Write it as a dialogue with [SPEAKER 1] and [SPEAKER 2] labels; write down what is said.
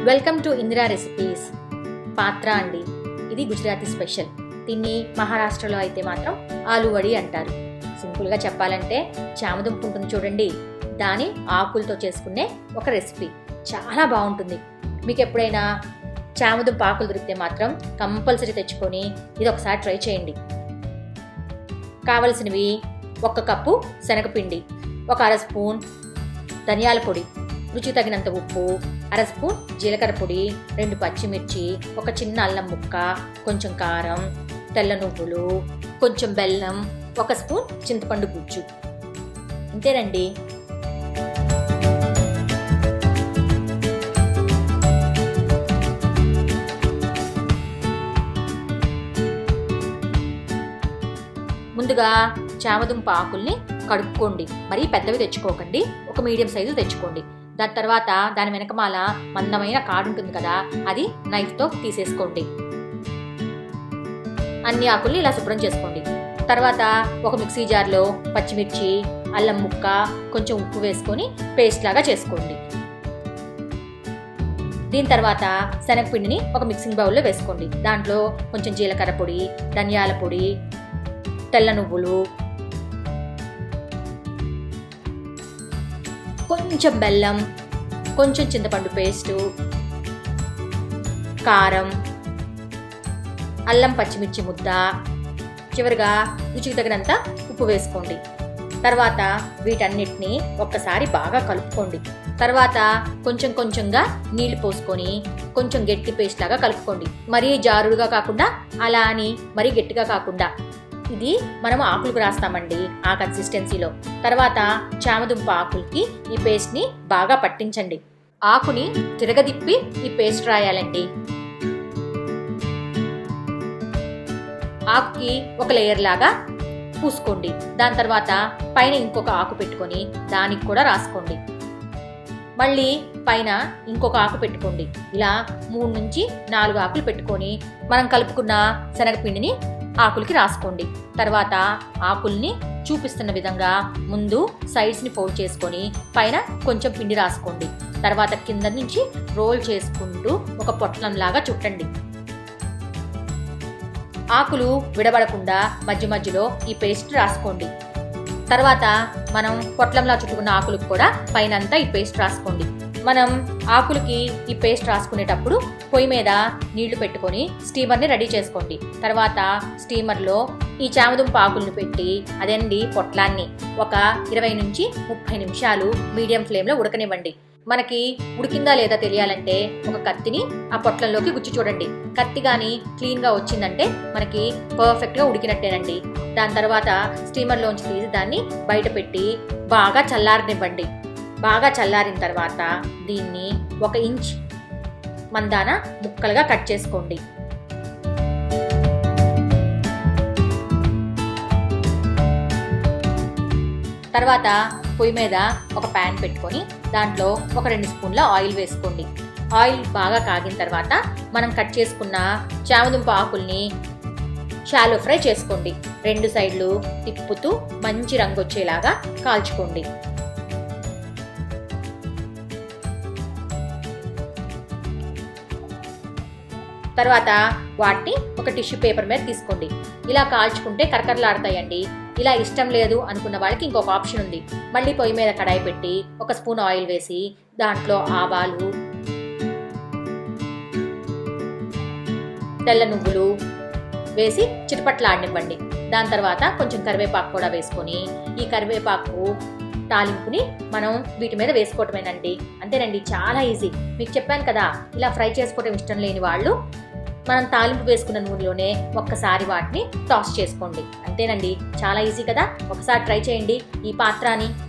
[SPEAKER 1] welcome to Indira recipes పాత్ర అండి ఇది గుజరాతీ స్పెషల్ దీన్ని మహారాష్ట్రలో అయితే మాత్రం ఆలు వడి అంటారు సింపుల్గా చెప్పాలంటే చామదుంపు ఉంటుంది చూడండి దాని ఆకులతో చేసుకునే ఒక రెసిపీ చాలా బాగుంటుంది మీకు ఎప్పుడైనా చామదుంప ఆకులు దొరికితే మాత్రం కంపల్సరీ తెచ్చుకొని ఇది ఒకసారి ట్రై చేయండి కావలసినవి ఒక కప్పు శనగపిండి ఒక అర స్పూన్ ధనియాల పొడి రుచి తగినంత ఉప్పు అర స్పూన్ జీలకర్ర పొడి రెండు పచ్చిమిర్చి ఒక చిన్న అల్లం ముక్క కొంచెం కారం తెల్ల నువ్వులు కొంచెం బెల్లం ఒక స్పూన్ చింతపండు గుజ్జు అంతేనండి ముందుగా చామదుంప ఆకుల్ని కడుక్కోండి మరీ పెద్దవి తెచ్చుకోకండి ఒక మీడియం సైజు తెచ్చుకోండి దాని తర్వాత దాని వెనకమాల మందమైన కాడు ఉంటుంది కదా అది నైఫ్తో తీసేసుకోండి అన్ని ఆకుల్ని ఇలా శుభ్రం చేసుకోండి తర్వాత ఒక మిక్సీ జార్లో పచ్చిమిర్చి అల్లం ముక్క కొంచెం ఉప్పు వేసుకొని పేస్ట్ లాగా చేసుకోండి దీని తర్వాత శనగపిండిని ఒక మిక్సింగ్ బౌల్లో వేసుకోండి దాంట్లో కొంచెం జీలకర్ర పొడి ధనియాల పొడి తెల్ల నువ్వులు కొంచెం బెల్లం కొంచెం చింతపండు పేస్టు కారం అల్లం పచ్చిమిర్చి ముద్ద చివరిగా రుచికి తగినంత ఉప్పు వేసుకోండి తర్వాత వీటన్నిటిని ఒక్కసారి బాగా కలుపుకోండి తర్వాత కొంచెం కొంచెంగా నీళ్లు పోసుకొని కొంచెం గట్టి పేస్ట్ లాగా కలుపుకోండి మరీ జారుడుగా కాకుండా అలా అని మరీ గట్టిగా కాకుండా ఇది మనం ఆకులకు రాస్తామండి ఆ కన్సిస్టెన్సీలో తర్వాత చామదుంప ఆకులకి ఈ పేస్ట్ని బాగా పట్టించండి ఆకుని తిరగదిప్పి ఈ పేస్ట్ రాయాలండి ఆకుకి ఒక లేయర్ లాగా పూసుకోండి దాని తర్వాత పైన ఇంకొక ఆకు పెట్టుకొని దానికి కూడా రాసుకోండి మళ్ళీ పైన ఇంకొక ఆకు పెట్టుకోండి ఇలా మూడు నుంచి నాలుగు ఆకులు పెట్టుకొని మనం కలుపుకున్న శనగపిండిని ఆకులకి రాసుకోండి తర్వాత ఆకుల్ని చూపిస్తున్న విధంగా ముందు సైడ్స్ని ఫోల్డ్ చేసుకొని పైన కొంచెం పిండి రాసుకోండి తర్వాత కింద నుంచి రోల్ చేసుకుంటూ ఒక పొట్లంలాగా చుట్టండి ఆకులు విడబడకుండా మధ్య మధ్యలో ఈ పేస్ట్ రాసుకోండి తర్వాత మనం పొట్లంలా చుట్టుకున్న ఆకులకు కూడా పైనంతా ఈ పేస్ట్ రాసుకోండి మనం ఆకులకి ఈ పేస్ట్ రాసుకునేటప్పుడు పొయ్యి మీద నీళ్లు పెట్టుకొని స్టీమర్ని రెడీ చేసుకోండి తర్వాత స్టీమర్లో ఈ చామదుంప ఆకులను పెట్టి అదండి పొట్లాన్ని ఒక ఇరవై నుంచి ముప్పై నిమిషాలు మీడియం ఫ్లేమ్లో ఉడకనివ్వండి మనకి ఉడికిందా లేదా తెలియాలంటే ఒక కత్తిని ఆ పొట్లంలోకి గుచ్చి చూడండి కత్తి కానీ క్లీన్గా వచ్చిందంటే మనకి పర్ఫెక్ట్గా ఉడికినట్టేనండి దాని తర్వాత స్టీమర్లోంచి తీసి దాన్ని బయట పెట్టి బాగా చల్లారనివ్వండి బాగా చల్లారిన తర్వాత దీన్ని ఒక ఇంచ్ మందాన ముక్కలుగా కట్ చేసుకోండి తర్వాత పొయ్యి మీద ఒక ప్యాన్ పెట్టుకొని దాంట్లో ఒక రెండు స్పూన్ల ఆయిల్ వేసుకోండి ఆయిల్ బాగా కాగిన తర్వాత మనం కట్ చేసుకున్న చామదుంప ఆకుల్ని షాలో ఫ్రై చేసుకోండి రెండు సైడ్లు తిప్పుతూ మంచి రంగు వచ్చేలాగా కాల్చుకోండి తర్వాత వాటిని ఒక టిష్యూ పేపర్ మీద తీసుకోండి ఇలా కాల్చుకుంటే కరకరలాడతాయండి ఇలా ఇష్టం లేదు అనుకున్న వాళ్ళకి ఇంకొక ఆప్షన్ ఉంది మళ్ళీ పొయ్యి మీద కడాయి పెట్టి ఒక స్పూన్ ఆయిల్ వేసి దాంట్లో ఆవాలు తెల్ల నువ్వులు వేసి చిటపట్లాడనివ్వండి దాని తర్వాత కొంచెం కరివేపాకు కూడా వేసుకొని ఈ కరివేపాకు తాలింపుని మనం వీటి మీద వేసుకోవటమేనండి అంతేనండి చాలా ఈజీ మీకు చెప్పాను కదా ఇలా ఫ్రై చేసుకోవటం ఇష్టం లేని వాళ్ళు మనం తాలింపు వేసుకున్న నూనెలోనే ఒక్కసారి వాటిని టాస్ చేసుకోండి అంతేనండి చాలా ఈజీ కదా ఒకసారి ట్రై చేయండి ఈ పాత్రని